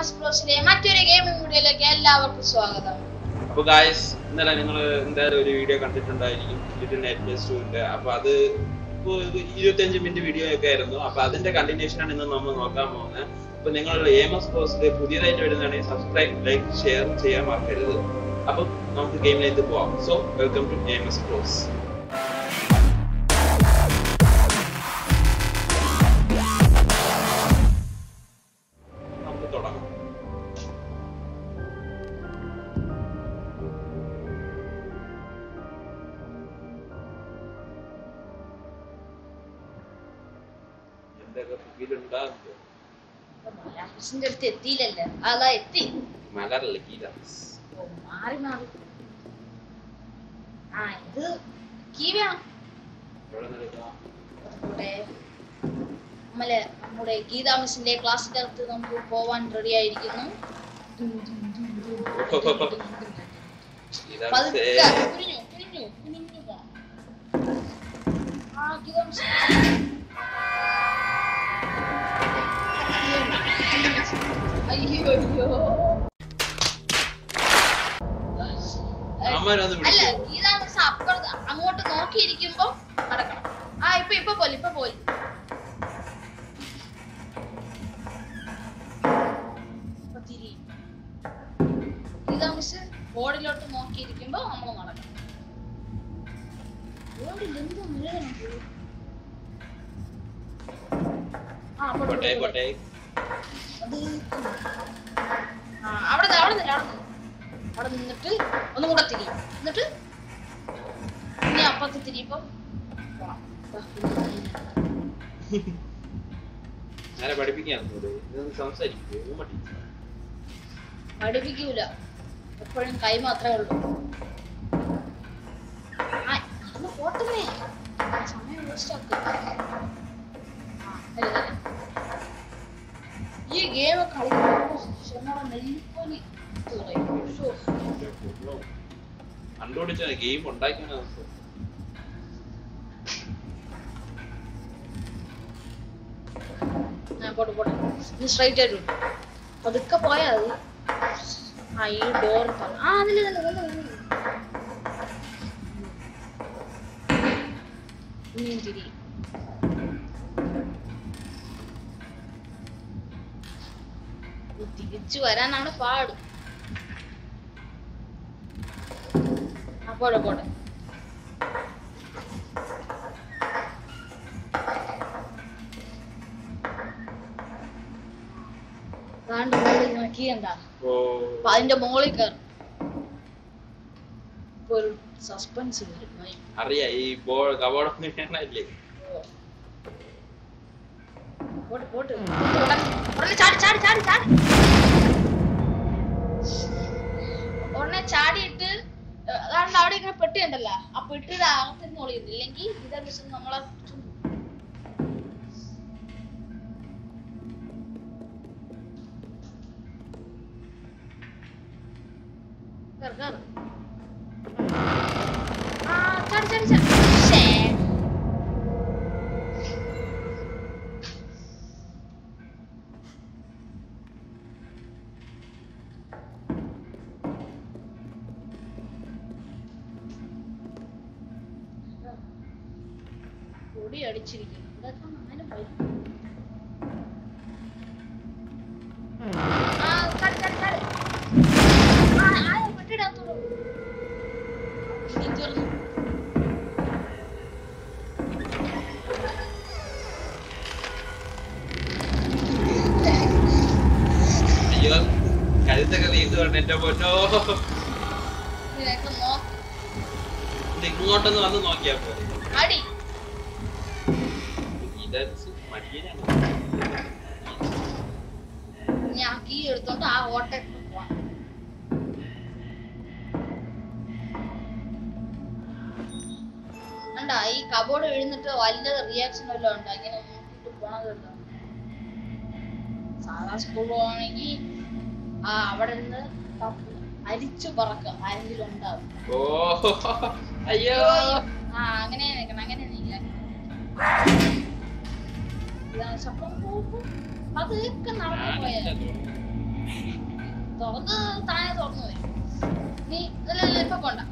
S പ്ലസിലെ മറ്റൊരു gaming വീഡിയോയിലേക്ക് എല്ലാവർക്കും സ്വാഗതം അപ്പൊ ഗായ്സ് ഇന്നലെ നിങ്ങൾ എന്തായാലും ഒരു വീഡിയോ കണ്ടിട്ടുണ്ടായിരിക്കും ലിറ്റിൽ നൈറ്റ് പ്ലസ് ടുവിന്റെ അപ്പൊ അത് ഇപ്പൊ ഒരു ഇരുപത്തിയഞ്ച് മിനിറ്റ് വീഡിയോ ഒക്കെ ആയിരുന്നു അപ്പൊ അതിന്റെ കണ്ടിന്യൂഷൻ ആണ് ഇന്ന് നമ്മൾ നോക്കാൻ പോകുന്നത് അപ്പൊ നിങ്ങളുടെ എം എസ് കോഴ്സിൽ പുതിയതായിട്ട് വരുന്നതാണെങ്കിൽ സബ്സ്ക്രൈബ് ലൈക്ക് ഷെയർ ചെയ്യാൻ മറക്കരുത് അപ്പൊ നമുക്ക് ഗെയിമിലേക്ക് പോവാം so welcome to M S course നമുക്ക് തുടങ്ങാം എന്തൊക്കെ പുതിയതുണ്ടാകും മലയാളത്തിന്റെ അടുത്ത് എത്തിയില്ലല്ലോ അതാ എത്തി മലരല്ല ഗീതാസ് ഓ, മാറി മാറി ആ ഇത് കീ വേണം എവിടെ നിന്നെടുക്കാം നമ്മുടെ നമ്മളെ നമ്മുടെ ഗീതാ മിസ്സിന്റെ ക്ലാസ്സിന്റെ അടുത്ത് നമുക്ക് പോവാൻ റെഡി ആയിരിക്കുന്നു പതുക്കെ ഗീതാസേ കുനിഞ്ഞു കുനിഞ്ഞു കുനിഞ്ഞു പോ. ആ ഗീതാ മിസ് അയ്യോ അയ്യോ അമ്മരൊന്ന് അല്ല വിളിച്ചു ഗീതാ മിസ് അപ്പുറത്ത് അങ്ങോട്ട് നോക്കിയിരിക്കുമ്പോ നടക്കണം ആ ഇപ്പൊ ഇപ്പൊ പോലെ ഇപ്പൊ പോലെ ഇപ്പൊ തിരി ഗീതാ മിസ് ബോർഡിലോട്ട് നോക്കിയിരിക്കുമ്പോ നമ്മൾ നടക്കണം ബോർഡിൽ എന്തോ എഴുതണം ആ പോട്ടെ, പോട്ടെ പോട്ടെ, പോട്ടെ അത് ആ അവിടെ നിന്ന്, അവിടെ നിന്ന്, അവിടെ നിന്ന്. അവിടെ നിന്നിട്ട് ഒന്നും കൂടെ തിരി എന്നിട്ട് ഇനി അപ്പുറത്ത് തിരിയുമ്പോ പോണം. ദാ, ഞാനെ പഠിപ്പിക്കാൻ ഇതൊന്ന് സംസാരിക്കും മടി പഠിപ്പിക്കൂല എപ്പോഴും കൈ മാത്രമേ ഉള്ളൂ ആ ഇന്ന് പോട്ടല്ലേ സമയം വേസ്റ്റ് ആക്കുക ഈ ഗെയിം കളിക്കുമ്പോൾ ക്ഷമയുടെ നെല്ലിപ്പൊലി തുറയും. ശ്ശോ. കണ്ടുപിടിച്ച ഗെയിം ഉണ്ടാക്കിയ ആ, പോട്ടെ പോട്ടെ നീ സ്ട്രൈറ്റ് ആയിട്ട് വിട്ടു പതുക്കെ പോയാ മതി ആ ഈ ഡോർ ആ അതില് തന്നെ തന്നെ തന്നെ ഇനിയും തിരി ഇത് തിരിച്ചു വരാനാണ് പാട് ആ പോട്ടെ പോട്ടെ താണ്ട് മുകളിൽ നോക്കി എന്താ ഓ അപ്പൊ അതിന്റെ മുകളിൽ കയറും ഇപ്പൊ ഒരു സസ്പെൻസ് വരും അറിയാ ഈ ബോൾ കബോർഡ് ഇല്ലേ പോട്ട് പോട്ട് ഉടനെ ചാടി ചാടി ചാടി ചാടി ഉടനെ ചാടിയിട്ട് ഏർ, അതാണ്ട് അവിടെ ഇങ്ങനെ പെട്ടി ഉണ്ടല്ലോ ആ പെട്ടിയുടെ അകത്തുനിന്ന് ഒളിയുന്നു ഇല്ലെങ്കിൽ ഇതാ മിസ് നമ്മളെ ചുണ്ടും. കേറ്, കേറ്. ആ, ചാടി, ചാടി, ചാടി. ശ്ശേ. പൊടി അടിച്ചിരിക്കുന്നു ഇതൊക്കെ അങ്ങനെ വരും ആ ചാടി ചാടി ചാടി ആ ആ പെട്ടിടത്തോളൂ ഇനി തീർന്നു അയ്യോ കഴുത്തൊക്കെ നീണ്ടു കൊണ്ട് എന്റെ പൊന്നോ നിനക്ക് നോ ഇത് ഇങ്ങോട്ടൊന്ന് വന്ന് നോക്കിയാ പോലെ അടി ഗീതാസ് മടിയനാണ് ഞാൻ കീ എടുത്തോണ്ട് ആ ഓട്ട പോവാം കണ്ടാ ഈ കബോർഡ് എഴുന്നിട്ട് വലിയ റിയാക്ഷൻ വല്ലതും ഉണ്ടോ ഇങ്ങനെ നോക്കിട്ട് പോണതുണ്ടോ സാധാ സ്കൂൾ പോവാണെങ്കിൽ ആ അവിടെ നിന്ന് തപ്പ് അരിച്ചു പറക്കുക ആരെങ്കിലും ഉണ്ടാവും ഓ അയ്യോ ആ അങ്ങനെ നിൽക്കണം അങ്ങനെ നീങ്ങ ഇതാണ് ശബ്ദം പോകും പതുക്കെ നടന്നു പോയാൽ തുറന്ന് താഴെ തുറന്നു വരും നീ ഇല്ല ഇല്ല ഇപ്പൊ പോണ്ട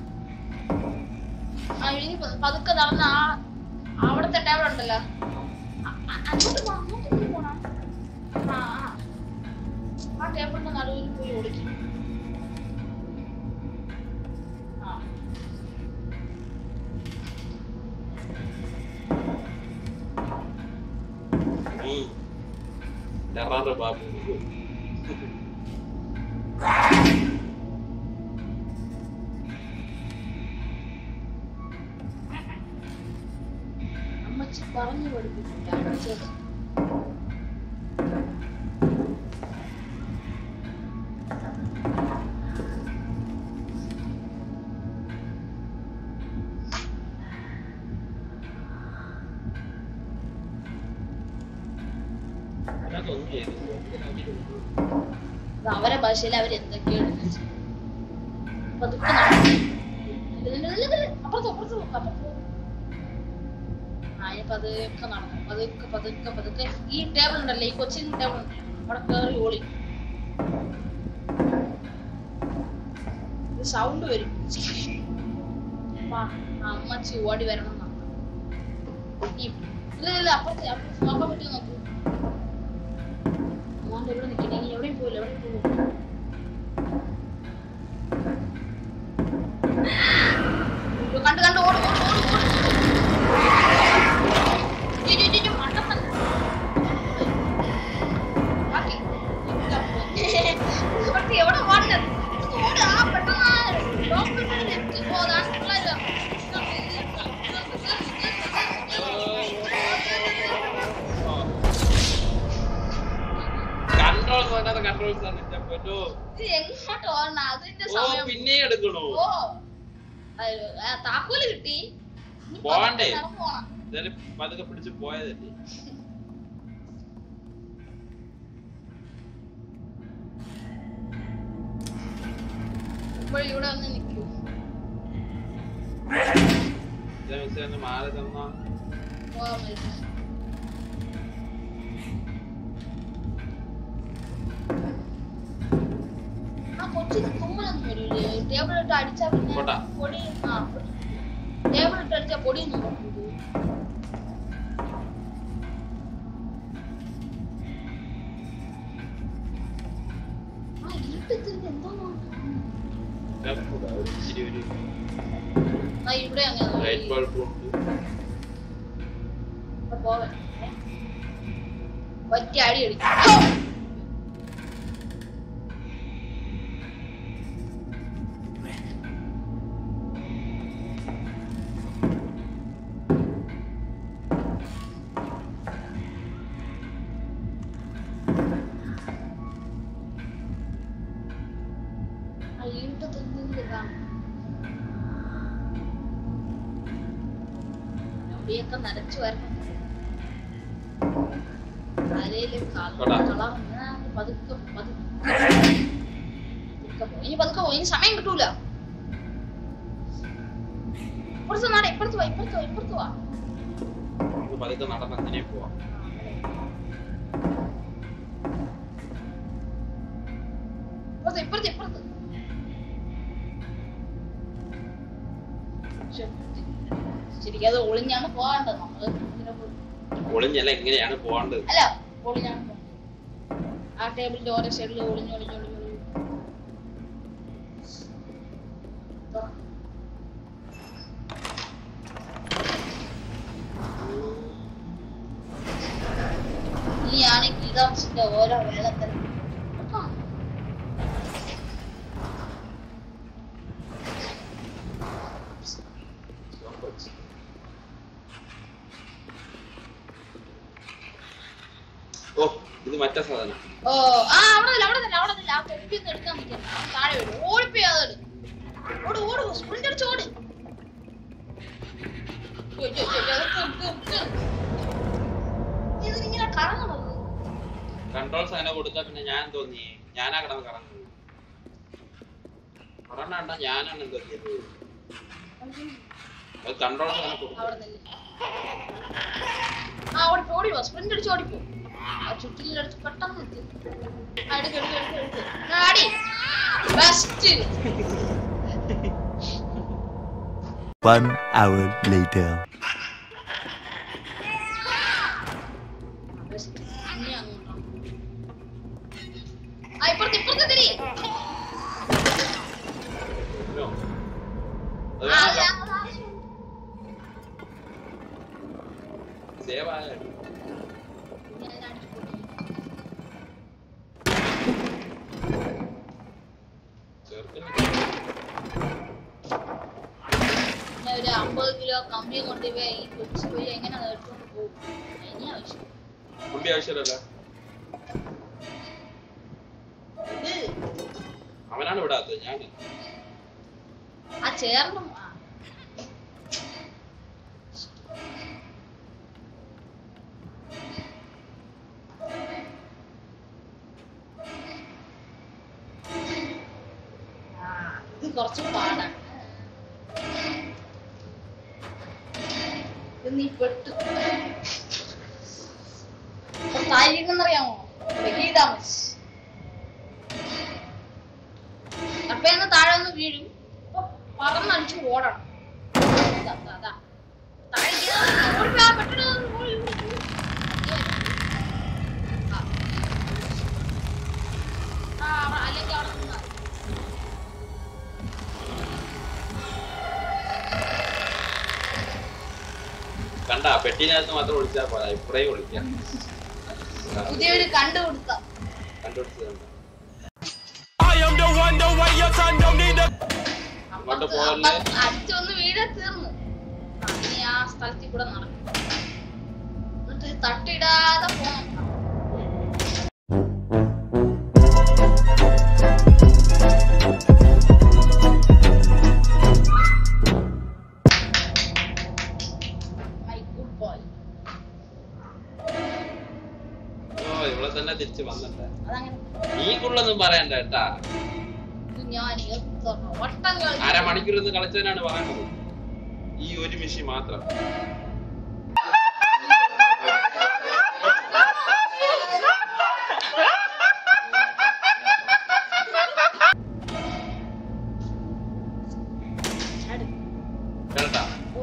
ആ ഇനി പ- പതുക്കെ നടന്ന ആ അവിടുത്തെ ടേബിൾ ഉണ്ടല്ലോ അ- അ- അങ്ങോട്ട് പോ അങ്ങോട്ട് നീ പോണം ആ ആ ആ ടേബിളിന്റെ നടുവിൽ പോയി ഓടിക്കും ആ ടെറർ ബാബു അമ്മച്ചി പറഞ്ഞു പഠിപ്പിച്ചില്ല അമ്മച്ചി അതിനകത്തൊന്നും ചെയ്തില്ല. അത് അവരെ ഭാഷയിൽ അവർ എന്തൊക്കെയാണ് പതുക്കെ നടന്നു. ഇതില് ഇതില് ഇതില് അപ്പുറത്ത് അപ്പുറത്ത് നോക്ക്, അപ്പുറത്ത് നോക്ക്. ആ ഇനി പതുക്കെ നടന്നു പതുക്കെ പതുക്കെ പതുക്കെ ഈ ടേബിൾ ഉണ്ടല്ലോ ഈ കൊച്ചിൻ ടേബിൾ ഉണ്ട് അവിടെ കയറി ഓളി സൗണ്ട് വരും വാ, ആ അമ്മച്ചി ഓടി വരണം എന്നാ. ഈ ഇല്ല ഇല്ല അപ്പുറത്ത് അപ്പുറത്ത് നോക്കാൻ പറ്റുമോ നോക്കൂ മോന്റെ ഇവിടെ നിൽക്കണേ നീ എവിടെയും പോയില്ല എവിടെയും പോകും കണ്ട് കണ്ട് ഓട് ഓട് ഓട് ഓട് ചി, ചി, ചി, ചി, മണ്ടപ്പൻ. ബാക്കി. ഇവിടുത്തെ എവിടെ ഓടുന്നത്? ഓട്, ആ, പെട്ടെന്ന് ആ ലോക്ക് ഇട്ടിട്ട് ലെഫ്റ്റ്. ഓ, അതാണ് പിള്ളേര്. കൺട്രോൾ വേണ്ടാത്ത കൺട്രോൾസ് ആണ് എന്റെ പൊന്നോ. ഇത് എങ്ങോട്ട് ഓടണം അതിന്റെ ഓ സമയം പിന്നെ എടുക്കണോ ഓ അയ്യോ, ആ, താക്കോല് കിട്ടി ഇനി പോണ്ടേ? പതുക്കെ നടന്ന് പോണം. എന്തായാലും പതുക്കെ പിടിച്ച് പോയതല്ലേ ഇപ്പോൾ ഇവിടെ വന്ന് നിൽക്കൂ മിസ്സേ മാറി തന്നാ പോകാൻ പറ്റും ആ കൊച്ചിന് തുമ്മലൊന്നും വരൂലേ ടേബിൾ ഇട്ട് അടിച്ചാ പിന്നെ പോട്ടാ. പൊടി ആ ടേബിൾ ഇട്ട് അടിച്ചാ പൊടിയൊന്നും വരൂലേ ആ ഇരുട്ടത്തിന് എന്തോ ഇച്ചിരി ഒരു ആ ഇവിടെ അങ്ങനെ ലൈറ്റ് ബൾബ് ഉണ്ട് പോവാൻ ഒറ്റ അടി അടിക്കും ആ ഇരുട്ടത്ത് എന്തെങ്കിലും കാണും മുടിയൊക്കെ നരച്ചു വരണം തലയില് കൊടാ. കളർ പതുക്കെ പതുക്കെ പതുക്കെ പോ. ഇനി പതുക്കെ പോ ഇനി സമയം കിട്ടൂല ഇപ്പുറത്ത് നാടെ ഇപ്പുറത്ത് വാ ഇപ്പുറത്ത് വാ ഇപ്പുറത്ത് വാ നമുക്ക് പതുക്കെ നടന്ന് അങ്ങനെ പോവാം ഇപ്പുറത്ത് ഇപ്പുറത്ത് ഇപ്പുറത്ത് ശ്ശെ, ശരിക്കും അത് ഒളിഞ്ഞാണ് പോകേണ്ടത് നമ്മള് ഇതിനെ പോയി ഒളിഞ്ഞല്ല എങ്ങനെയാണ് പോകേണ്ടത് അല്ല ഒളിഞ്ഞാണ് പോകേണ്ടത് ആ ടേബിളിന്റെ ഓരോ സൈഡിൽ ഒളിഞ്ഞ് ഒളിഞ്ഞ് ഒളിഞ്ഞ് ഒളിഞ്ഞ് തുറ. ഇനിയാണ് ഗീതാംശിന്റെ ഓരോ വേളത്തിൽ ഓ ഇത് മറ്റേ സാധനം ഓ ആ അവിടെ നില്ല അവിടെ നില്ല അവിടെ നില്ല ആ തൊപ്പി ഒന്ന് എടുക്കാൻ നിൽക്കണം താഴെ വരും ഓടിപ്പോയി അത് ഓട് ഓട് സ്പ്രിന്റ് അടിച്ച് ഓട് യ്യോ, യ്യോ, യ്യോ, യ്യോ, നിക്ക്, നിക്ക്, നിക്ക്. ഇതിനിങ്ങനെ കറങ്ങണത് കൺട്രോൾസ് അങ്ങനെ കൊടുത്താ പിന്നെ ഞാൻ തോന്നി ഞാനാ കിടന്ന് കറങ്ങുന്നത് കറണ്ടാ ഞാനാണ് എന്തോ ചെയ്തത് അത് കൺട്രോൾസ് അങ്ങനെ കൊടുത്തു അവിടെ നില്ല ആ ഓടിപ്പോ ഓടിപ്പോ സ്പ്രിന്റ് അടിച്ച് ഓടിപ്പോ ആ ചുറ്റിലെടുത്ത് പെട്ടെന്ന് എത്തി ആ, എടുക്ക് എടുക്ക് എടുക്ക് എടുക്ക് ആ, അടി best One hour later. Best ഇനി അങ്ങോട്ടാണ് ആ ഇപ്പുറത്ത് ഇപ്പുറത്ത് തിരി ഇല്ലോ. അത് ആ, വേണ്ട. ആ, ആ, സേവ് ആയ ഇനി അതിനെ അടിച്ച് പൊട്ടിക്കും. ചെറുക്കന് പിന്നെ ഒരു അമ്പത് കിലോ കമ്പി കൊണ്ടുപോയി ഈ കൊച്ചു പോയി എങ്ങനെ നേടിക്കൊണ്ട് പോകും ഇനി ആവശ്യം കുമ്പി ആവശ്യമല്ല ഇത് അവനാണ് വിടാത്തത് ഞാൻ ആ ചേർന്നും ആ ആ, ഇത് കുറച്ച് പാടാണ് ഇത് നീ പെട്ടു തായിരിക്കുന്നറിയാമോ ഗീതാമസ് അപ്പേന്ന് താഴെ ഒന്ന് വീഴും അപ്പൊ പറന്നടിച്ച് ഓടണം അതാ, അതാ, അതാ. താഴെ കേറ്, ഓടിപ്പോ, പെട്ടെന്ന് ഓടി, ഓടി, ഓടി. ആ. ആ, അവിടെ- അല്ലെങ്കിൽ അവിടെ നിന്നാ മതി. കണ്ട പെട്ടിനകത്ത് മാത്രം ഒളിച്ചാൽ പോരാ ഇപ്പറേ ഒളിക്കാം പുതിയൊരു കണ്ടുപിടുത്ത കണ്ടുപിടിച്ചത് കണ്ടോ? I am the one, the way your son don't need a അങ്ങോട്ട് പോകല്ലേ അടിച്ചൊന്ന് വീഴ തീർന്നു ആ, ഇനി ആ സ്ഥലത്തിൽ കൂടെ നടക്കും എന്നിട്ട് തട്ടിടാതെ പോണം മൈ ഗുഡ് ബോയ് ഓ ഇവിടെ തന്നെ തിരിച്ച് വന്നിട്ടേ അതങ്ങനെ നീ കുള്ളൊന്നും പറയണ്ട കേട്ടാ ഇത് ഞാൻ എത്ര വട്ടം കളി അരമണിക്കൂർ ഇന്ന് കളിച്ചവനാണ് പറയുന്നത് ഈ ഒരു മിഷി മാത്രം ചാട്. കേട്ടാ ഓ.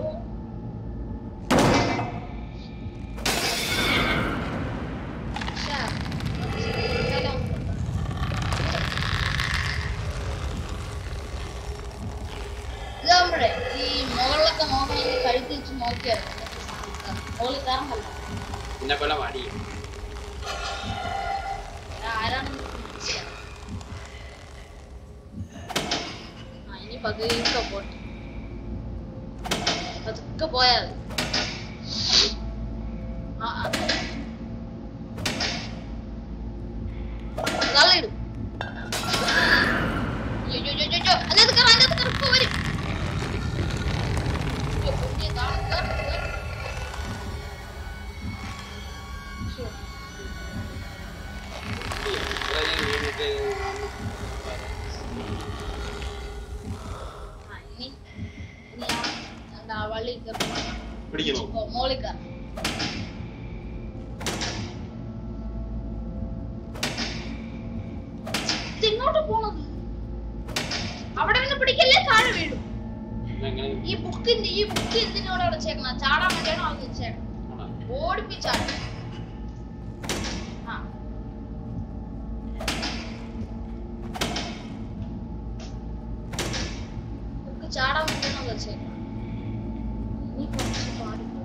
ശ്ശെ. ഇതെല്ലാം ഇതാകുമ്പോഴേ ഈ മുകളിലൊക്കെ നോക്കണമെങ്കിൽ കഴുത്തി വെച്ച് നോക്കിയാൽ മുകളിൽ കയറണ്ടല്ലോ പിന്നെ പോലെ മടി ആരാണെന്ന് മനസ്സിലാവും. ആ ഇനി പതുക്കെ പോട്ടെ പതുക്കെ പോയാൽ മതി. ആ ആ തള്ളിയിടും അയ്യോ, അയ്യോ, അയ്യോ, അയ്യോ. അതിനകത്ത് കയറ്, അതിനകത്ത് കയറ്, ഇപ്പൊ വരും. അയ്യോ, പൊന്നിയെ, താഴെ കയറ്, കയറ്. ശ്ശോ. ഇവിടെ ഞാൻ വീണിട്ട് ആ, ഇനി ഇനി ആ എന്താ വള്ളി കയറി പിടിക്കണോ ഓ, മോളിൽ കയറി ഇങ്ങോട്ട് പോണത് അവിടെ നിന്ന് പിടിക്കല്ലേ താഴെ വീഴും എങ്ങനെ ഈ ബുക്കിന്റെ ഈ ബുക്ക് എന്തിനോടെ വെച്ചേക്കണം ചാടാൻ വേണ്ടിയാണോ അത് വെച്ചേക്കണം ഓടിപ്പിച്ചാണ് ആ ബുക്ക് ചാടാൻ വേണ്ടിയാണോ വെച്ചേക്കണം ഇനി കുറച്ച് പാടിപ്പോ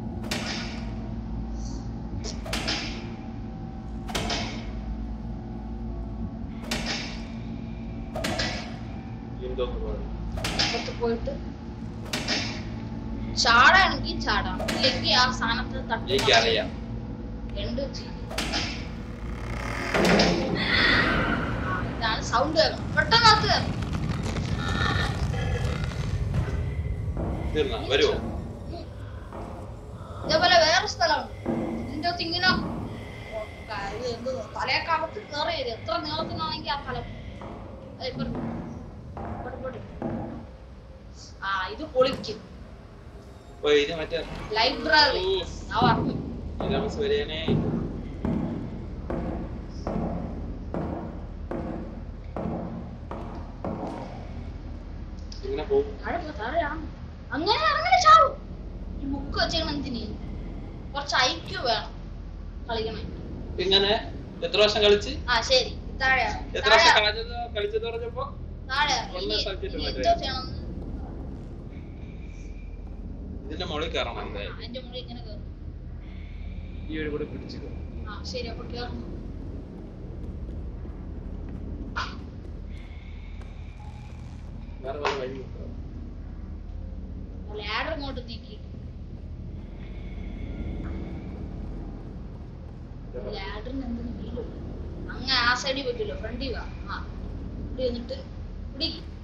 എന്തോന്ന് പറയും പുറത്ത് പോയിട്ട് ചാടാണെങ്കിൽ ചാടാം ഇല്ലെങ്കിൽ ആ സ്ഥാനത്ത് തട്ടി എനിക്കറിയാം രണ്ട് ചെയ്യും ആ, ഇതാണ് സൗണ്ട് കേൾക്കണം പെട്ടെന്നകത്ത് കയറും തീർന്ന വരുമോ ഉം. ഇതേപോലെ വേറെ സ്ഥലമുണ്ട് ഇതിന്റെ അകത്ത് ഇങ്ങനെ ഓ, ക- ഇത് എന്ത് തലയൊക്കകത്ത് കയറി വരും എത്ര നീളത്തിനാണെങ്കിൽ ആ തല ഏ, ഇപ്പുറത്ത്. ഇപ്പുറത്ത്, ഇപ്പുറത്ത്. ആ ഇത് പൊളിക്കും ഓ ഇത് മറ്റേ ലൈബ്രറി ഓ, ഞാൻ പറഞ്ഞു ഇതാമസ് വരേനെ പോകും താഴെ പോ താഴെ ഇറങ്ങ്. അങ്ങനെ അങ്ങനെ ചാവും ഈ ബുക്ക് വെച്ചേക്കണം എന്തിന് കുറച്ച് ഐക്യു വേണം കളിക്കണേ ഇങ്ങനെ എത്ര വർഷം കളിച്ച് ആ ശരി താഴെ ഇറങ്ങ്. എത്ര താഴെ വർഷം ഇറങ്ങ്. കളിച്ചത് കളിച്ചത് പറഞ്ഞപ്പോ താഴെ ഇറങ്ങ്. ഒന്ന് ഇനി- subject ഇനി മാറ്റി. എന്തോ ചെയ്യണമെന്ന് ഇതിന്റെ മുകളിൽ കയറണം എന്തായാലും അതിന്റെ മുകളിൽ ഇങ്ങനെ കയറും ഈ ഒരു കൂടെ പിടിച്ചു ആ ശരി അപ്പൊ കേറുന്നു വേറെ വല്ല വഴി ഉണ്ടോ? ലാഡർ ഇങ്ങോട്ട് നീക്കി ലാഡറിന് എന്തിനു വീലുണ്ട് അങ്ങ് ആ സൈഡിൽ പറ്റില്ല ഫ്രണ്ടിൽ വാ ആ ഇവിടെ വന്നിട്ട് പിടി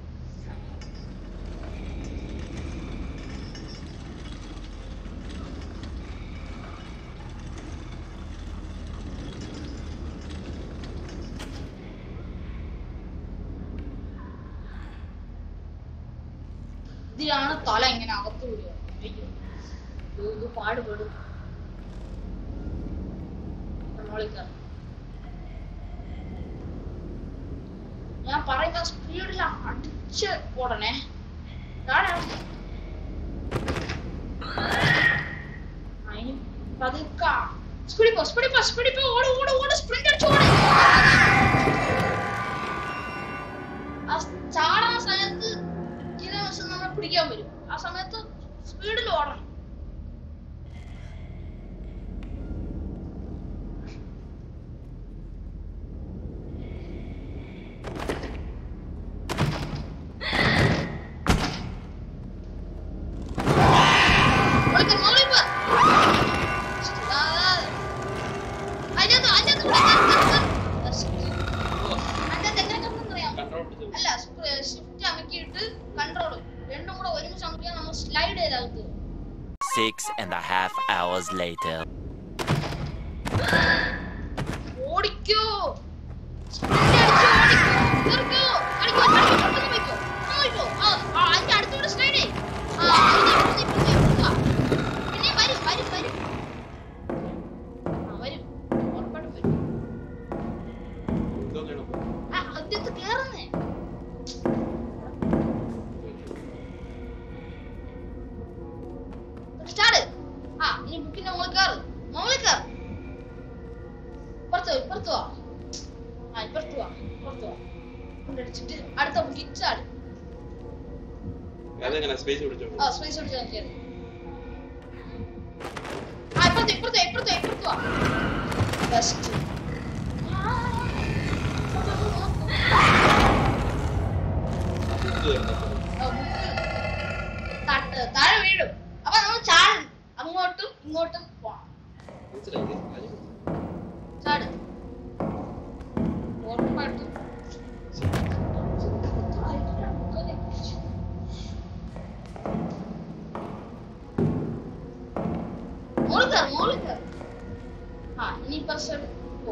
ഇതിലാണ് തല ഇങ്ങനെ അകത്ത് വിടുക അയ്യോ ഇത് ഇത് പാടുപെടും മോളിക്കാർ ഞാൻ പറയുന്ന സ്പീഡിൽ അടിച്ച് ഓടണേ താഴെ അതിന് പതുക്ക സ്പീഡിൽ പോ സ്പീഡിൽ പോ സ്പീഡിൽ പോ ഓട് ഓട് ഓട് സ്പ്രിന്റ് അടിച്ച് ഓട് ആ ചാടുന്ന സമയത്ത് ചില ദിവസം നമ്മളെ പിടിക്കാൻ വരും ആ സമയത്ത് സ്പീഡിൽ ഓടണം മോളിക്കർ, മോളിക്കർ. ആ, ആ. അതിനകത്ത്, അതിനകത്ത് കൂടെ കയറ്, കയറ്, കയറ്. അതിനകത്ത് എങ്ങനെ കയറണമെന്നറിയാമോ? കൺട്രോൾ പിടിച്ചു അല്ല ഷിഫ്റ്റ് അമക്കിയിട്ട് കൺട്രോൾ രണ്ടും കൂടെ ഒരുമിച്ച് അമക്കിയാൽ നമ്മൾ സ്ലൈഡ് ചെയ്തകത്ത് Six and a half hours later. ഓടിക്കോ സ്പ്രിന്റ് അടിച്ച് ഓടിക്കോ തീർക്കോ കളിക്കോ കളിക്കോ പെട്ടെന്ന് പോയിക്കോ ആ, പോയിക്കോ ആ ആ, അതിന്റെ അടുത്തൂടെ സ്ലൈഡ് ചെയ്യ് ആ ഇപ്പുറത്തെ, ഇപ്പുറത്തെ, ഇപ്പുറത്തെ, ഇപ്പുറത്തെ. പിന്നെ വരും വരും വരും ആ വരും ഉറപ്പായിട്ടും വരും എന്തോ വേണം ആ അതിനകത്ത് കേറുന്നേ സ്റ്റാർട്ട് ആ ഇനി ബുക്കിന്റെ മുകളിൽ കയറ് മുകളിൽ കയറ് ഇപ്പുറത്ത് വാ, ഇപ്പുറത്ത് വാ ആ ഇപ്പുറത്ത് വാ ഇപ്പുറത്ത് വാ കൊണ്ടടിച്ചിട്ട് അടുത്ത ബുക്കിൽ ചാട് അതെങ്ങനെ സ്പേസ് പിടിച്ചോ ആ സ്പേസ് പിടിച്ച് നോക്കിയത് ആ ഇപ്പുറത്ത് ഇപ്പുറത്ത് ഇപ്പുറത്ത് ഇപ്പുറത്ത് വാ ബെസ്റ്റ് ഇത് വരുന്നത് താഴെ വീഴും അപ്പൊ നമ്മൾ ചാടും അങ്ങോട്ടും ഇങ്ങോട്ടും പോണം മനസ്സിലായി കാര്യം ചാട് ഉറപ്പായിട്ടും മോളിൽ കയറ്, മോളിൽ കയറ്. ആ ഇനി കുറച്ച് പോ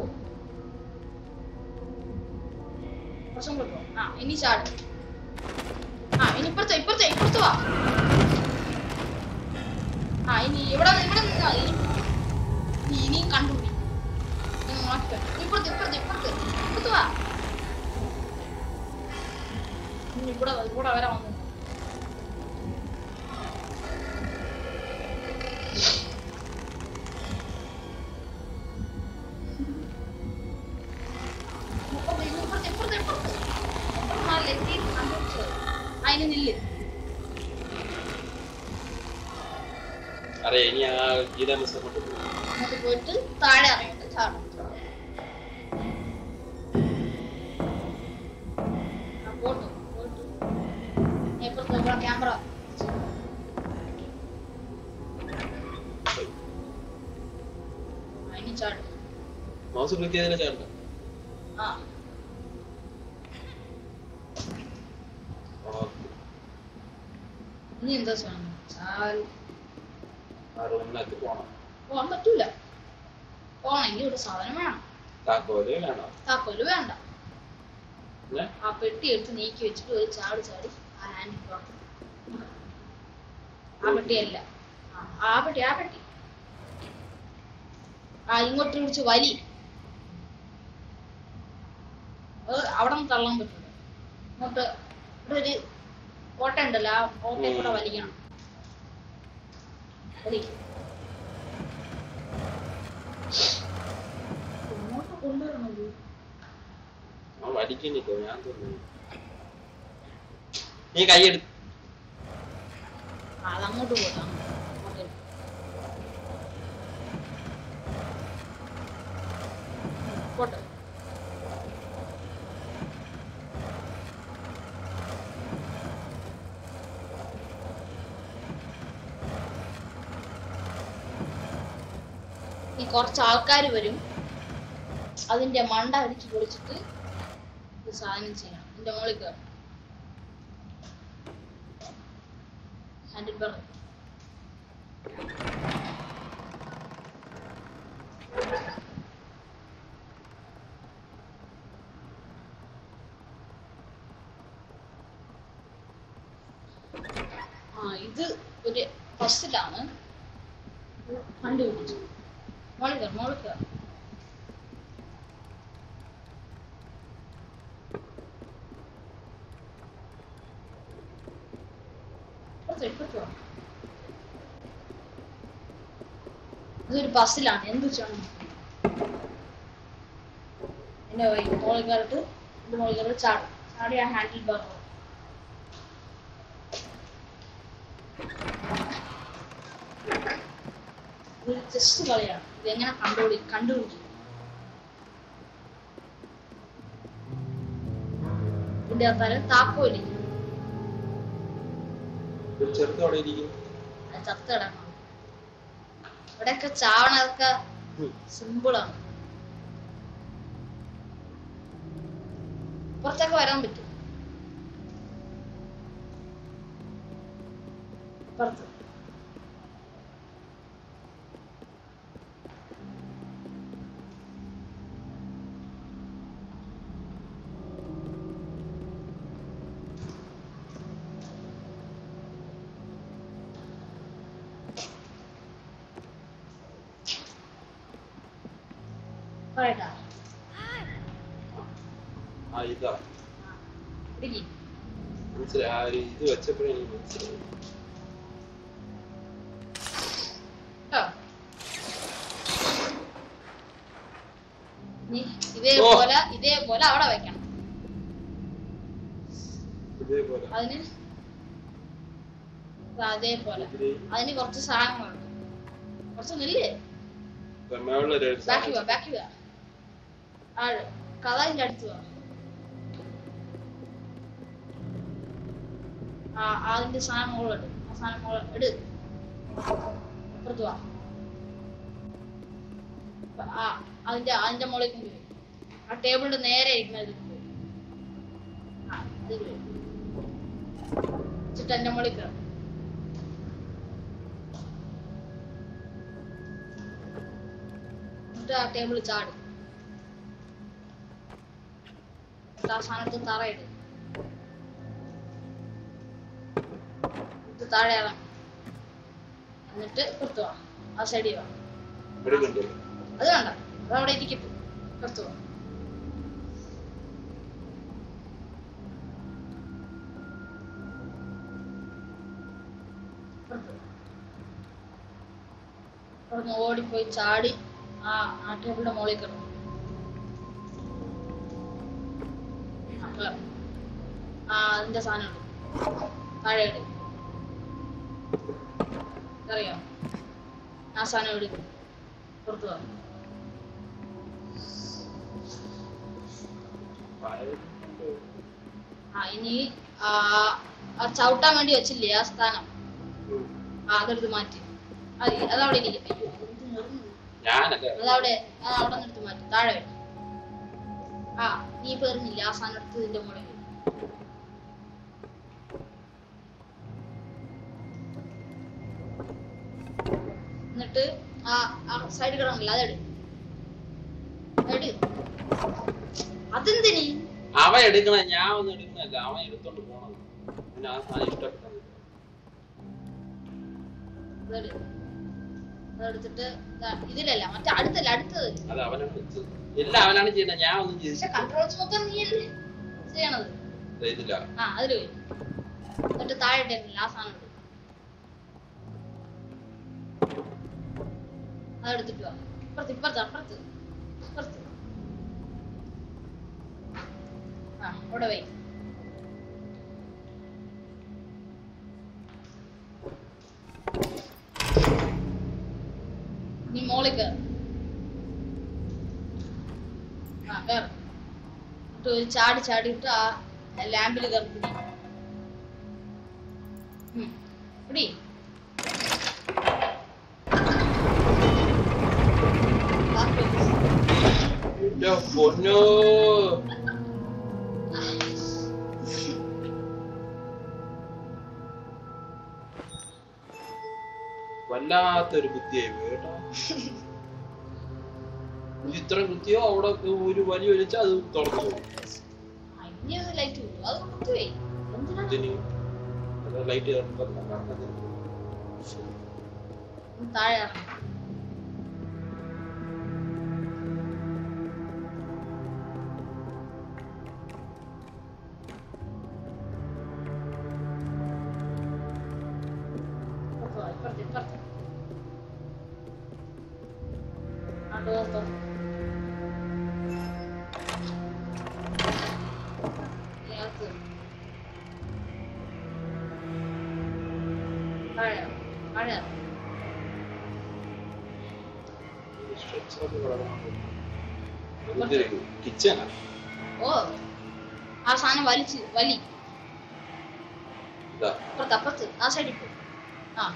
കുറച്ചും കൂടെ പോ ആ ഇനി ചാട് ആ ഇനി ഇപ്പുറത്തെ ഇപ്പുറത്തെ ഇപ്പുറത്ത് വാ ആ ഇനി ഇവിടെ ഇവിടെ നിന്നാ ഇനി നീ ഇനിയും കണ്ടുപിടി ഞാൻ നോക്കട്ടെ ഇപ്പുറത്ത് ഇപ്പുറത്ത് ഇപ്പുറത്ത് ഇപ്പുറത്ത് വാ ഇനി ഇവിടെ വാ, ഇവിടെ വരെ വന്നു ഇപ്പുറത്ത്, ഇനി ഇപ്പുറത്ത്, ഇപ്പുറത്ത്, ഇപ്പുറത്ത്. ഇപ്പുറത്ത് മാറില്ല, എത്തി, കണ്ടുപിടിച്ചോ. അതിന് നില്ല് അറിയാം ഇനി ആ ഗീത മിസ് അങ്ങോട്ട് പോകും അങ്ങോട്ട് പോയിട്ട് താഴെ ഇറങ്ങിയിട്ട് ചാടും ആ, പോട്ടു പോട്ടു ഇപ്പുറത്ത് ഇവിടെ ക്യാമറ അതിന് ചാടും മൗസ് ക്ലിക്ക് ചെയ്തതിനെ ചേട്ടൻ ആ ഇനി എന്താ ചെയ്യണം ചാൽ ആ റൂമിനകത്ത് പോണം പോകാൻ പറ്റൂല പോണെങ്കിൽ ഒരു സാധനം വേണം താക്കോല് വേണം താക്കോല് വേണ്ട പിന്നെ ആ പെട്ടി എടുത്ത് നീക്കി വെച്ചിട്ട് ഒരു ചാടി ചാടി ആ ഹാൻഡിൽ പുറത്ത് ആ പെട്ടിയല്ല ആ, ആ പെട്ടി ആ പെട്ടി ആ ഇങ്ങോട്ട് പിടിച്ച് വലി അത് അവിടെ നിന്ന് തള്ളാൻ പറ്റില്ല ഇങ്ങോട്ട് ഇവിടെ ഒരു ഓട്ട ഉണ്ടല്ലോ ആ ഓട്ടയിൽ കൂടെ വലിക്കണം വലി ഇങ്ങോട്ട് കൊണ്ടുവരണത് അവൻ വലിക്കുന്നില്ല ഞാൻ തോന്നുന്നു നീ കൈ എടു ആ, അതങ്ങോട്ട് പോകാം പോട്ടെ ഈ കുറച്ച് ആൾക്കാർ വരും അതിന്റെ മണ്ട അടിച്ച് പൊളിച്ചിട്ട് ഇത് സാധനം ചെയ്യണം ഇതിന്റെ മുകളിൽ കയറും ഹാൻഡിൽ ബാർ ആ ഇത് ഒരു ഫസ്റ്റിലാണ് കണ്ടുപിടിച്ചു മോളിൽ കയറും മോളിൽ കയറും ഇപ്പുറത്ത് ഇപ്പുറത്ത് വാ. ഇതൊരു ബസ്സിലാണ് എന്ത് ചെയ്യണം എന്നെ വൈകി മോളിൽ കയറിട്ട് ഇത് മോളിൽ കയറി ചാടും ചാടി ആ ഹാൻഡിൽ ബാർ ഇത് ജസ്റ്റ് കളിയാണ് ഇത് എങ്ങനെ കണ്ടുപിടി കണ്ടുപിടിക്കും ഇതിന്റെ അകത്താല് താക്കോലി ഒരു ചെറുത് അവിടെ ഇരിക്കും അത് ചത്ത് കിടക്കണം ഇവിടെയൊക്കെ ചാവണതൊക്കെ സിമ്പിളാണ് പുറത്തൊക്കെ വരാൻ പറ്റും പുറത്ത് പറയട്ടാ ആ ഇതാ ഇടുക്കി മനസ്സിലായി ആ ഒരു ഇത് വെച്ചപ്പോഴേ എനിക്ക് മനസ്സിലായി കേട്ടോ നീ ഇതേപോലെ ഇതേപോലെ അവിടെ വെക്കണം ഇതേപോലെ അതിന് ദാ അതേപോലെ ഇതില് അതിന് കുറച്ച് സാധനങ്ങളുണ്ട് കുറച്ച് നെല്ല് മേളിലൊരു ബാക്കി വാ ബാക്കി വാ ആ കഥയിന്റെ അടുത്ത് വാ ആ അതിന്റെ സാധനം മുകളിലിട് ആ സാധനം മുകളിൽ ഇട് അപ്പുറത്ത് വാ അപ്പൊ ആ അതിന്റെ അതിന്റെ മുകളിൽ കൊണ്ടുപോയി ആ ടേബിളിന്റെ നേരെ ഇരിക്കുന്നത് കൊണ്ടുപോയി ആ ഇതിൽ വരും എന്നിട്ട് എന്റെ മുകളിൽ കയറും എന്നിട്ട് ആ ടേബിൾ ചാടും എന്നിട്ട് ആ സാധനത്ത് തറയിട് എന്നിട്ട് താഴെ ഇറങ്ങും എന്നിട്ട് പുറത്തു വാ ആ സൈഡിൽ വാ എടുക്കണ്ടേ അത് വേണ്ട അത് അവിടെ ഇരിക്കട്ടെ പുറത്തു വാ പുറത്ത് വാ. അവിടുന്ന് ഓടിപ്പോയി ചാടി ആ ആ ടേബിളിന്റെ മുകളിൽ കിടന്നു ആ, കേറ്. ആ അതിന്റെ സാധനം ഉണ്ട് താഴെ ഇട് അറിയോ ആ സാധനം എടുക്കും പുറത്തു വാ ആ ഇനി ആ ആ ചവിട്ടാൻ വേണ്ടി വെച്ചില്ലേ ആ സ്ഥാനം ആ അതെടുത്ത് മാറ്റി അത് അതവിടെ ഇരിക്കട്ടെ അയ്യോ, എന്ത് നിർന്നു. ഞാനല്ല അതവിടെ അത് അവിടെ നിന്ന് എടുത്ത് മാറ്റി താഴെ വെക്ക്. ആ നീ ഇപ്പൊ എറിഞ്ഞില്ല ആ സാധനം എടുത്ത് ഇതിന്റെ മുകളിൽ വെക്ക്. എന്നിട്ട് ആ ആ സൈഡ് കിടന്നില്ല അതെടു എട് അതെന്തിനി അവൻ എടുക്കണ ഞാൻ ഒന്നും എടുക്കണല്ല അവൻ എടുത്തോണ്ട് പോണത് പിന്നെ ആ സാധനം ഇഷ്ടപ്പെട്ടത് അതെടു അതെടുത്തിട്ട് ദാ ഇതിലല്ല മറ്റേ അടുത്തല്ല അടുത്തത് അത് അവനാണ് വെച്ചത് എല്ലാം അവനാണ് ചെയ്യുന്നത് ഞാൻ ഒന്നും പക്ഷെ ചെയ്തില്ല കൺട്രോൾസ് മൊത്തം നീ അല്ലേ ചെയ്യണത് ഇതില്ല ആ അതില് പോയി എന്നിട്ട് താഴെ ഇട്ടിട്ടില്ല ആ സാധനം എടുക്കും അതെടുത്തിട്ട് വാ ഇപ്പുറത്ത് ഇപ്പുറത്ത് അപ്പുറത്ത് ഇപ്പുറത്ത് ആ അവിടെ വൈ നീ മോളിൽ കയറി ആ കയറി എന്നിട്ട് ഒരു ചാടി ചാടിയിട്ട് ആ ലാമ്പിൽ കയറി പിടി ഉം. പിടി ബാക്കി വെക്ക്. എന്റെ പൊന്നോ വല്ലാത്തൊരു ബുദ്ധിയായി പോയി കേട്ടോ ഇത് ഇത്ര ബുദ്ധിയോ അവിടെ ഒരു വലിയ വലിച്ച അത് തുറന്നു പോകും ആ, ഇനി അത് ലൈറ്റ് കിട്ടും അത് കുത്തുവേ എന്തിനാ ഇതിന് ലൈറ്റ് ഒന്ന് താഴെ ഇറങ്ങ്. ഇപ്പുറത്ത് വാ, ഇപ്പുറത്ത്, ഇപ്പുറത്ത്. ആ door തുറ. ഇനി അകത്ത്. താഴെ ഇറങ്ങ്, താഴെ ഇറങ്ങ്. കിച്ചനാ ഓ ആ സാധനം വലിച്ച് വലി ഇതാ അപ്പുറത്ത് അപ്പുറത്ത് ആ സൈഡിൽ പോ ആ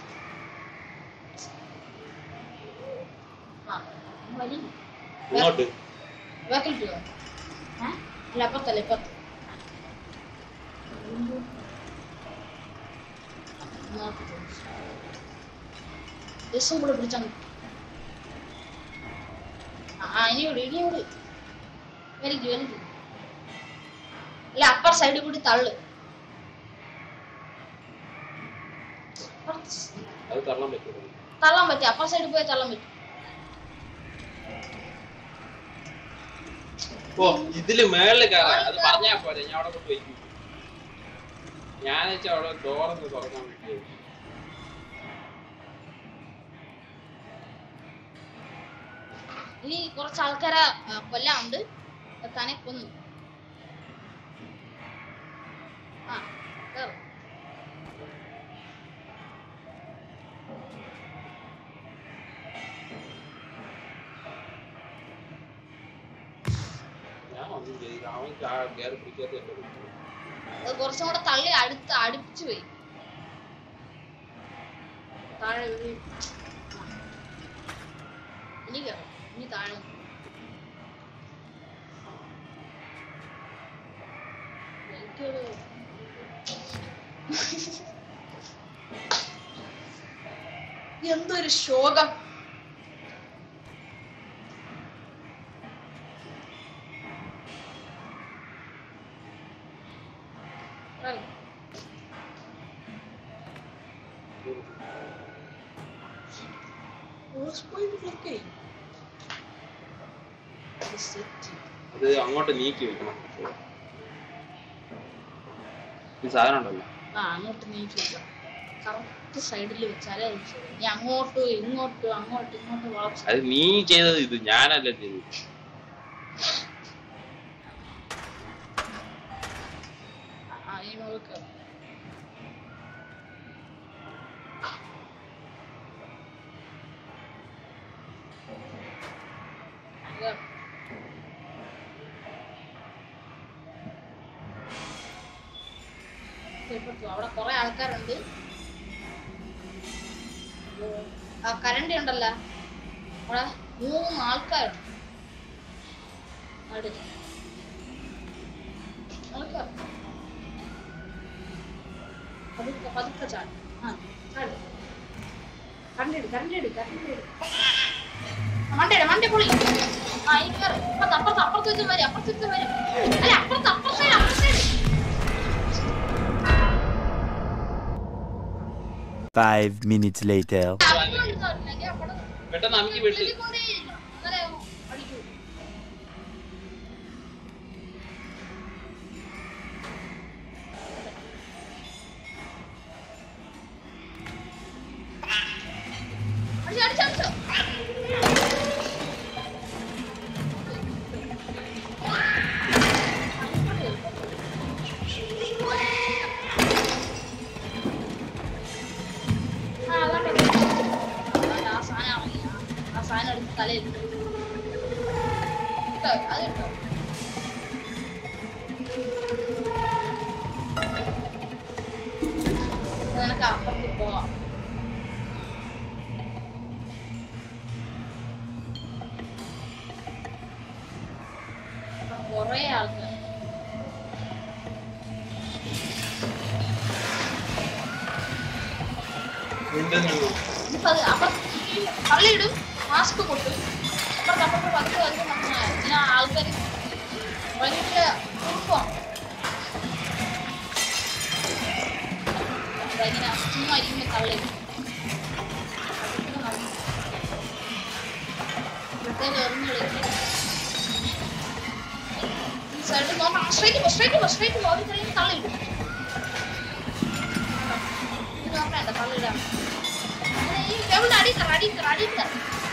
ആ ഒന്ന് വലി ഇങ്ങോട്ട് ബാക്കിൽ പോ ഏ അല്ല അപ്പുറത്തല്ല ഇപ്പുറത്ത് ദിവസം കൂടെ പിടിച്ചാൽ മതി ആ ഇനി വിട് ഇനി വിട് വലിക്ക് വലിക്ക് അല്ല അപ്പർ സൈഡിൽ കൂടി തള്ളു അപ്പുറത്ത് അത് തള്ളാൻ പറ്റുമോ തള്ളാൻ പറ്റും അപ്പർ സൈഡിൽ പോയി തള്ളാൻ പറ്റും ഓ ഇതില് മേളില് കയറാം അത് പറഞ്ഞാ പോരെ ഞാൻ അവിടെ കൊണ്ട് വയ്ക്കും ഞാൻ വെച്ചാ അവിടെ ഡോറൊന്ന് തുറക്കാൻ വേണ്ടി ഇനി കുറച്ച് ആൾക്കാരെ ആ, കൊല്ലാനുണ്ട് തന്നെ കൊന്നു ആ കേറ്. ഞാൻ ഒന്നും ചെയ്തില്ല അവൻ കയറി പിടിക്കാത്ത എന്റെ കുറ്റം. അത് കുറച്ചും കൂടെ തള്ളി അടുത്ത് അടുപ്പിച്ചു പോയി താഴെ വീഴി. ആ. ഇനി കേറും ഇനി താഴെ എനിക്കൊരു എന്തൊരു ശോകം ഇറങ്ങ്. What's point of looking? The city. അത് അങ്ങോട്ട് നീക്കി വെക്കണം ഈ സാധനം ഉണ്ടല്ലോ ആ അങ്ങോട്ട് നീക്കി വെക്കാം കറക്റ്റ് സൈഡിൽ വെച്ചാലേ അത് ശരി നീ അങ്ങോട്ടും ഇങ്ങോട്ടും അങ്ങോട്ടും ഇങ്ങോട്ടും വളച്ചു അത് നീ ചെയ്തത് ഇത് ഞാനല്ല ചെയ്തത് ആ ഈ മുഴുക്ക അവിടെ കുറെ ആൾക്കാരുണ്ട് ആ കരണ്ടി ഉണ്ടല്ലോ അവിടെ മൂന്ന് ആൾക്കാരുണ്ട് അടുത്ത് ആൾക്കാർ പതുക്കെ പതുക്കെ ചാടി ആ ചാടി കരണ്ടിട് കരണ്ടിട് കരണ്ടിട് മണ്ടയുടെ മണ്ട പൊളി ആ ഇനി കയറി അപ്പുറത്ത് അപ്പുറത്ത് അപ്പുറത്ത് വെച്ച് വരും അപ്പുറത്ത് വെച്ച് വരും അല്ല അപ്പുറത്ത് അപ്പുറത്ത് സൈഡ് അപ്പുറത്ത് സൈഡ് Five minutes later. പെട്ടെന്ന് അമ്മി വിട്ട് നമുക്ക് അപ്പുറത്ത് പോവാം കൊറേ ആൾക്കാർ വീണ്ടും നിന്നു. എന്നിട്ടത് അപ്പുറത്ത് തള്ളിയിടും മാസ്ക് കൊട്ടും അപ്പുറത്ത് അപ്പുറത്ത് പത്ത് പത്ത് നമ്മൾ ഇങ്ങനെ ആൾക്കാർ ഭയങ്കര കുഴപ്പമാണ് ഇങ്ങനെ ചുമ്മാ ഇരിക്കുമ്പോൾ തള്ളിയിടും പ്രത്യേകം എറിഞ്ഞ് കളിക്കും ഈ സൈഡ് നോക്കണം സ്ട്രൈറ്റ് പോ സ്ട്രൈറ്റ് പോ സ്ട്രൈറ്റ് പോ അത് കഴിഞ്ഞ് തള്ളിയിടും ഇത് നോക്കണ്ട തള്ളിയിടാം അങ്ങനെ ഈ ടേബിളിന്റെ അടിയിൽ കയറ്, അടിയിൽ കയറ്, അടിയിൽ കയറ്.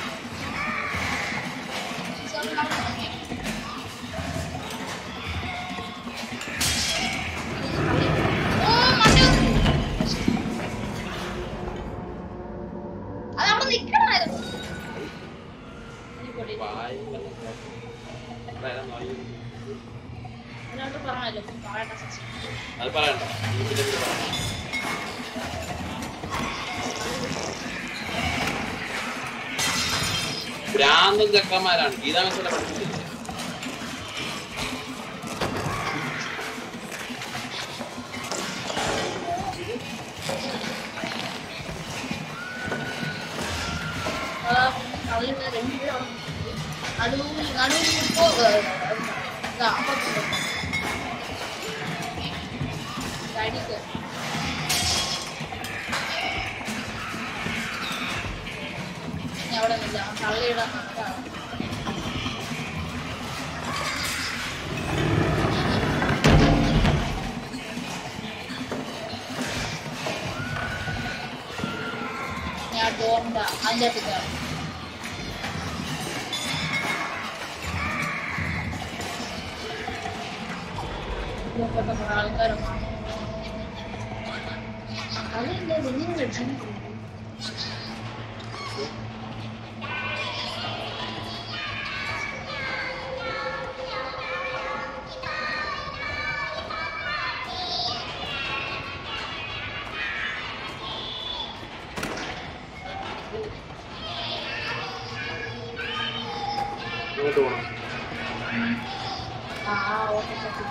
ഈ സൈഡിൽ നമ്മൾ നോക്കി. ഓ, മണ്ടേ വന്നു. അത് അവിടെ നിക്കണമായിരുന്നു. അടിപൊളി. വായി എന്തായാലും വായി. അതിനകത്ത് പറഞ്ഞല്ലോ പറയട്ടെ സച്ചി അത് പറയണ്ട ഈ പിന്നെ ഇത് പറയണ്ട. ഭ്രാന്തൻ ചെക്കന്മാരാണ് ഗീതാമസല പഠിപ്പിച്ചില്ല അതിൽ രണ്ടുപേരും നടുവിൽ നടുവിൽ ഇപ്പോ ഇതാ അപ്പുറത്ത് അടിക്ക് ഇനി അവിടെ നില്ല തള്ളിയിടാൻ നടക്കാണ് ഞാൻ ഡോറിന്റെ അതിൻ്റെ അകത്ത് കയറും ഇതിൽപ്പെട്ട കുറെ ആൾക്കാരൊക്കെ അതില്ല നിങ്ങൾ ജീവിക്കുന്നു ഇങ്ങോട്ട് പോകണം ആ ഓക്കെ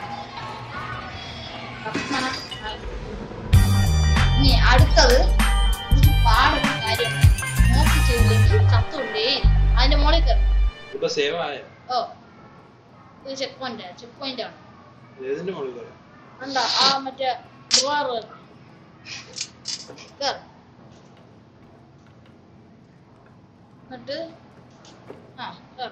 ഇനി അടുത്തത് എനിക്ക് പാടുന്ന കാര്യം നോക്കി ചെയ്തില്ലെങ്കിൽ ചത്തുകൊണ്ടേ അതിന്റെ മുകളിൽ കയറി ഇപ്പൊ സേവ് ആയ ഓ ഇത് ചെക്ക് പോയിന്റ് ചെക്ക് പോയിന്റ് ആണ് ഏതിന്റെ മുകളിൽ കയറി കണ്ടോ ആ മറ്റേ ഡ്രോവർ കേർ എന്നിട്ട് ആ കേർ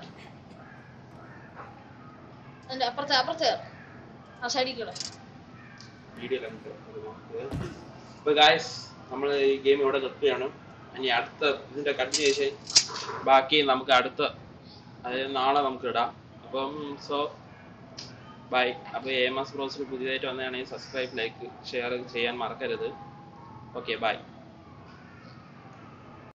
അതിന്റെ അപ്പുറത്തെ അപ്പുറത്തെ കേറ്. ആ സൈഡിൽ കൂടെ വീഡിയോ അപ്പൊ ഗായ്സ് നമ്മൾ ഈ ഗെയിം ഇവിടെ നിർത്തുകയാണ് ഇനി അടുത്ത ഇതിന്റെ കണ്ടിന്യൂഷൻ ബാക്കി നമുക്ക് അടുത്ത അതായത് നാളെ നമുക്ക് ഇടാം അപ്പം സോ ബൈ അപ്പോൾ എ എം എസ് ബ്രോസിൽ പുതിയതായിട്ട് വന്നതാണെങ്കിൽ സബ്സ്ക്രൈബ് ലൈക്ക് ഷെയർ ചെയ്യാൻ മറക്കരുത് ഓക്കെ ബൈ